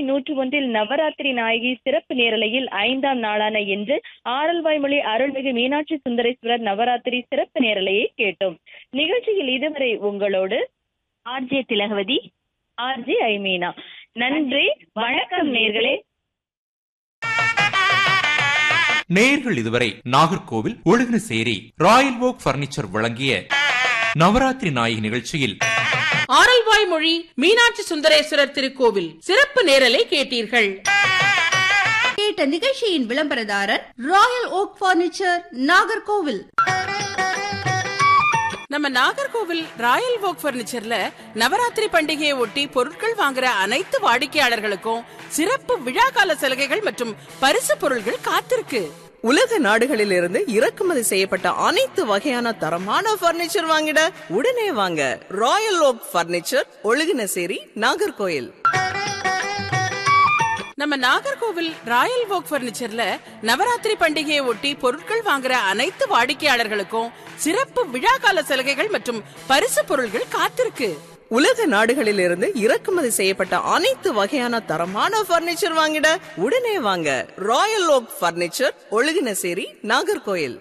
நூற்று ஒன்றில் நவராத்திரி நாயகி சிறப்பு நேரலையில் ஐந்தாம் நாளான இன்று ஆரல்வாய்மொழி அருள்மிகு மீனாட்சி சுந்தரேஸ்வரர் நவராத்திரி சிறப்பு நேரலையை கேட்டோம் நிகழ்ச்சியில் இதுவரை உங்களோடு ஆர்ஜே திலகவதி ஆர்ஜே ஐமீனா நன்றி வணக்கம் நேர்களே நேயர்கள் இதுவரை Nagercoil Ozhuginasery royal oak furniture வழங்கிய நவராத்திரி நாயகி நிகழ்ச்சியில் ஆரல்வாய் மொழி மீனாட்சி சுந்தரேஸ்வரர் திருக்கோவில் சிறப்பு நேரலை கேட்டீர்கள் கேட்ட நிகழ்ச்சியின் விளம்பரதாரர் ராயல் ஓக் பர்னிச்சர் நாகர்கோவில் நம்ம நாகர்கோவில் ராயல் வோக் பர்னிச்சர்ல நவராத்திரி பண்டிகையை ஒட்டி பொருட்கள் வாங்குற அனைத்து வாடிக்கையாளர்களுக்கும் சிறப்பு விழாக்கால சலுகைகள் மற்றும் பரிசு பொருள்கள் காத்திருக்கு உலக நாடுகளிலிருந்து இறக்குமதி செய்யப்பட்ட அனைத்து வகையான தரமான பர்னிச்சர் வாங்கிட உடனே வாங்க royal oak furniture Ozhuginasery Nagercoil நம்ம நாகர்கோவில் ராயல் வோக் பர்னிச்சர்ல நவராத்திரி பண்டிகையை ஒட்டி பொருட்கள் வாங்குற அனைத்து வாடிக்கையாளர்களுக்கும் சிறப்பு விழாக்கால சலுகைகள் மற்றும் பரிசு பொருள்கள் காத்திருக்கு உலக நாடுகளிலிருந்து இறக்குமதி செய்யப்பட்ட அனைத்து வகையான தரமான பர்னிச்சர் வாங்கிட உடனே வாங்க royal oak furniture Ozhuginasery Nagercoil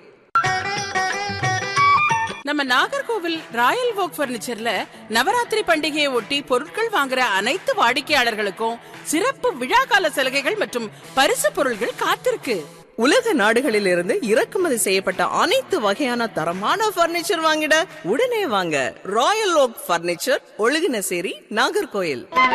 நம்ம நாகர்கோவில் ராயல் வோக் பர்னிச்சர்ல நவராத்திரி பண்டிகையை ஒட்டி பொருட்கள் வாங்குற அனைத்து வாடிக்கையாளர்களுக்கும் சிறப்பு விழாக்கால சலுகைகள் மற்றும் பரிசு பொருள்கள் காத்திருக்கு உலக நாடுகளிலிருந்து இறக்குமதி செய்யப்பட்ட அனைத்து வகையான தரமான பர்னிச்சர் வாங்கிட உடனே வாங்க royal oak furniture Ozhuginasery Nagercoil